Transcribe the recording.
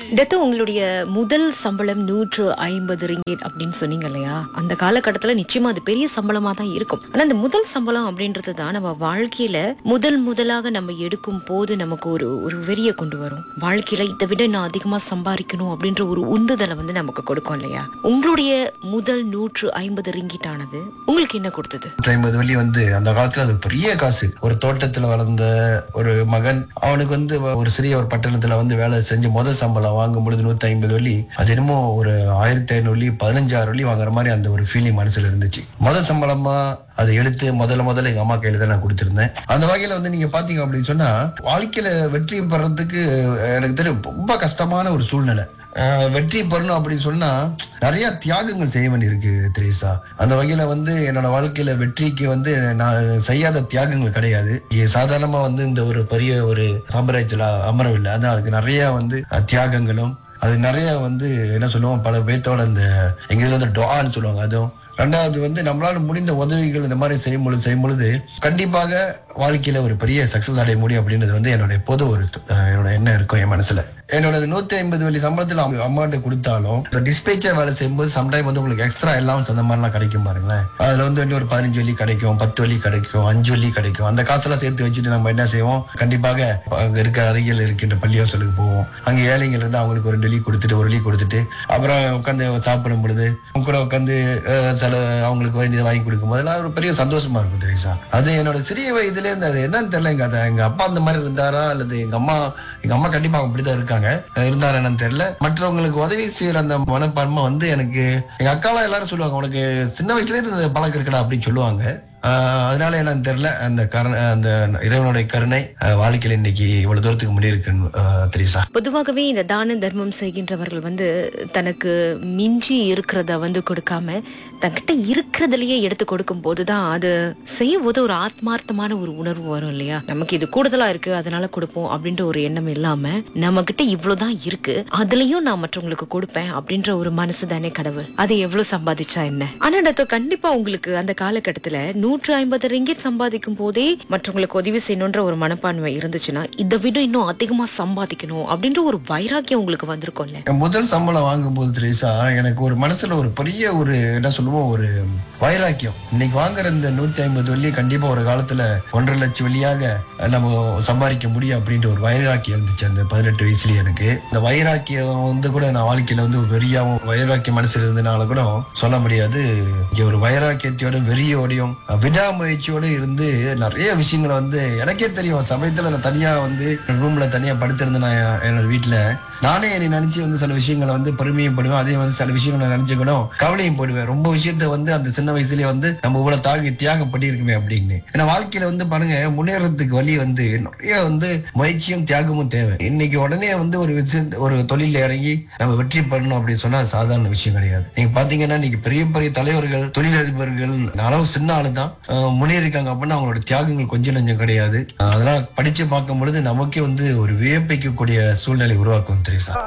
death உங்களுடைய முதல் சம்பளம் நூற்று ஐம்பது ரிங்கேட் அப்படின்னு சொன்னீங்க இல்லையா அந்த காலகட்டத்துல நிச்சயமா அது பெரிய சம்பளமா தான் இருக்கும் ஆனா அந்த முதல் சம்பளம் அப்படின்றது தான் நம்ம வாழ்க்கையில முதல் முதலாக நம்ம எடுக்கும் போது நமக்கு ஒரு ஒரு வெறிய கொண்டு வரும் வாழ்க்கையில இதை விட நான் அதிகமா சம்பாதிக்கணும் அப்படின்ற ஒரு உந்துதலை வந்து நமக்கு கொடுக்கும் இல்லையா உங்களுடைய முதல் நூற்று ஐம்பது ரிங்கிட் ஆனது உங்களுக்கு என்ன கொடுத்தது ஐம்பது வெள்ளி வந்து அந்த காலத்துல அது பெரிய காசு ஒரு தோட்டத்துல வளர்ந்த ஒரு மகன் அவனுக்கு வந்து ஒரு சிறிய ஒரு பட்டணத்துல வந்து வேலை செஞ்சு முதல் சம்பளம் வாங்கும் பொழுது நூத்தி ஐம்பது வெள்ளி அது என்னமோ ஒரு ஆயிரத்தி ஐநூறு வெள்ளி பதினஞ்சாயிரம் வெள்ளி வாங்குற மாதிரி அந்த ஒரு ஃபீலிங் மனசுல இருந்துச்சு முதல் சம்பளமா அதை எடுத்து முதல்ல முதல்ல எங்க அம்மா கையில தான் நான் கொடுத்திருந்தேன் அந்த வகையில வந்து நீங்க பாத்தீங்க அப்படின்னு சொன்னா வாழ்க்கையில வெற்றி பெறறதுக்கு அஹ், எனக்கு தெரியும் ரொம்ப கஷ்டமான ஒரு சூழ்நிலை அஹ் வெற்றி பெறணும் அப்படின்னு சொன்னா நிறைய தியாகங்கள் செய்ய வேண்டியிருக்கு திரேசா அந்த வகையில வந்து என்னோட வாழ்க்கையில வெற்றிக்கு வந்து நான் செய்யாத தியாகங்கள் கிடையாது இ- சாதாரணமா வந்து இந்த ஒரு பெரிய ஒரு சாம்ராஜ்யத்துல அமரவில்லை ஆனா அதுக்கு நிறைய வந்து அஹ், தியாகங்களும் அது நிறைய வந்து என்ன சொல்லுவோம் பல பேர்த்தோட இந்த எங்க இதுல வந்து டொஆன்னு சொல்லுவாங்க அதுவும் ரெண்டாவது வந்து நம்மளால முடிந்த உதவிகள் இந்த மாதிரி செய்யும் பொழுது செய்யும் பொழுது கண்டிப்பாக வாழ்க்கையில ஒரு பெரிய சக்சஸ் அடைய முடியும் அப்படின்றது வந்து என்னோட எப்போது ஒரு அஹ், என்னோட எண்ணம் இருக்கும் என் மனசுல என்னோட நூத்தி ஐம்பது வெள்ளி சம்பளத்துல அவங்க அம்மாட்ட கொடுத்தாலும் டிஸ்பேச்சர் வேலை செய்யும்போது சம்டைம் வந்து உங்களுக்கு எக்ஸ்ட்ரா எல்லாம் அந்த மாதிரிலாம் கிடைக்கும் பாருங்களேன் அதுல வந்து வந்து ஒரு பதினஞ்சு வெள்ளி கிடைக்கும் பத்து வெள்ளி கிடைக்கும் அஞ்சு வெள்ளி கிடைக்கும் அந்த காசெல்லாம் சேர்த்து வச்சுட்டு நம்ம என்ன செய்வோம் கண்டிப்பாக அங்க இருக்க அருகில் இருக்கின்ற பள்ளிவாசலுக்கு போவோம் அங்க ஏழைகள் இருந்து அவங்களுக்கு ஒரு வெள்ளி கொடுத்துட்டு ஒரு வெள்ளி கொடுத்துட்டு அப்புறம் உட்காந்து சாப்பிடும் பொழுது அவங்க கூட உட்காந்து சில அவங்களுக்கு வேண்டியதை வாங்கி கொடுக்கும் போது எல்லாம் ஒரு பெரிய சந்தோஷமா இருக்கும் தெரியுசா அது என்னோட சிறிய வயதுல இருந்து அது என்னன்னு தெரியல எங்க அது எங்க அப்பா அந்த மாதிரி இருந்தாரா அல்லது எங்க அம்மா எங்க அம்மா கண்டிப்பா அவங்க அப்படிதான் இருக்காங்க அஹ் இருந்தாரா என்னன்னு தெரியல மற்றவங்களுக்கு உதவி செய்யற அந்த மனப்பான்மை வந்து எனக்கு எங்க அக்காலாம் எல்லாரும் சொல்லுவாங்க உனக்கு சின்ன வயசுல இருந்து இந்த பழக்கம் இருக்கடா அப்படின்னு சொல்லுவாங்க ஆஹ் அதனால என்னன்னு தெரியல அந்த கருணை அந்த இறைவனுடைய கருணை ஆஹ் வாழ்க்கையில இன்னைக்கு இவ்வளவு தூரத்துக்கு முடியிருக்குன்னு ஆஹ் தெரியுசா பொதுவாகவே இந்த தான தர்மம் செய்கின்றவர்கள் வந்து தனக்கு மிஞ்சி இருக்கிறத வந்து கொடுக்காம தன்கிட்ட இருக்கிறதுலயே எடுத்து கொடுக்கும் போதுதான் அது செய்யும் போது ஒரு ஆத்மார்த்தமான ஒரு உணர்வு வரும் இல்லையா நமக்கு இது கூடுதலா இருக்கு அதனால கொடுப்போம் அப்படின்ற ஒரு எண்ணம் இல்லாம நம்ம கிட்ட இவ்வளவுதான் இருக்கு அதுலயும் நான் மற்றவங்களுக்கு கொடுப்பேன் அப்படின்ற ஒரு மனசு தானே கடவுள் அதை எவ்வளவு சம்பாதிச்சா என்ன ஆனா டாக்டர் கண்டிப்பா உங்களுக்கு அந்த காலகட்டத்துல நூற்று ஐம்பது ரிங்கிட் சம்பாதிக்கும் போதே மற்றவங்களுக்கு உதவி செய்யணுன்ற ஒரு மனப்பான்மை இருந்துச்சுன்னா இதை விட இன்னும் அதிகமா சம்பாதிக்கணும் அப்படின்ற ஒரு வைராக்கியம் உங்களுக்கு வந்திருக்கும்ல என் முதல் சம்பளம் வாங்கும்போது திரேசா எனக்கு ஒரு மனசுல ஒரு பெரிய ஒரு என்ன சொல்லுவோம் ஒரு வைராக்கியம் இன்னைக்கு வாங்குற இந்த நூத்தி ஐம்பது வெள்ளி கண்டிப்பா ஒரு காலத்துல ஒன்றரை லட்சம் வெள்ளியாக நம்ம சம்பாதிக்க முடியும் அப்படின்ற ஒரு வைராக்கியம் இருந்துச்சு அந்த பதினெட்டு வயசுலயே எனக்கு இந்த வைராக்கியம் வந்து கூட நான் வாழ்க்கையில வந்து ஒரு வெறியாவும் வைராக்கியம் மனசுல இருந்தனால கூட சொல்ல முடியாது இங்க ஒரு வைராக்கியத்தோட வெறியோடையும் விடாமுயற்சியோட இருந்து நிறைய விஷயங்களை வந்து எனக்கே தெரியும் சமயத்துல நான் தனியா வந்து ரூம்ல தனியா படுத்திருந்து நான் என்- என்னோட வீட்டுல நானே என்னை நினைச்சு வந்து சில விஷயங்களை வந்து பெருமையும் படுவேன் அதே வந்து சில விஷயங்களை நினைச்சுக்கணும் கவலையும் படுவேன் ரொம்ப விஷயத்த வந்து அந்த சின்ன வயசுலயே வந்து நம்ம இவ்வளவு தாகி தியாகம் பண்ணியிருக்குமே அப்படின்னு ஏன்னா வாழ்க்கையில வந்து பாருங்க முன்னேறதுக்கு வழி வந்து நிறைய வந்து முயற்சியும் தியாகமும் தேவை இன்னைக்கு உடனே வந்து ஒரு விஷயம் ஒரு தொழில இறங்கி நம்ம வெற்றி பெறணும் அப்படின்னு சொன்னா அது சாதாரண விஷயம் கிடையாது நீங்க பாத்தீங்கன்னா இன்னைக்கு பெரிய பெரிய தலைவர்கள் தொழிலதிபர்கள் அளவு சின்ன ஆளு தான் முன்னேறிக்காங்க அப்படின்னா அவங்களோட தியாகங்கள் கொஞ்சம் நஞ்சம் கிடையாது அஹ் அதெல்லாம் படிச்சு பார்க்கும் பொழுது நமக்கே வந்து ஒரு வியப்பிக்கக்கூடிய சூழ்நிலை உருவாக்கும் தெரியுசா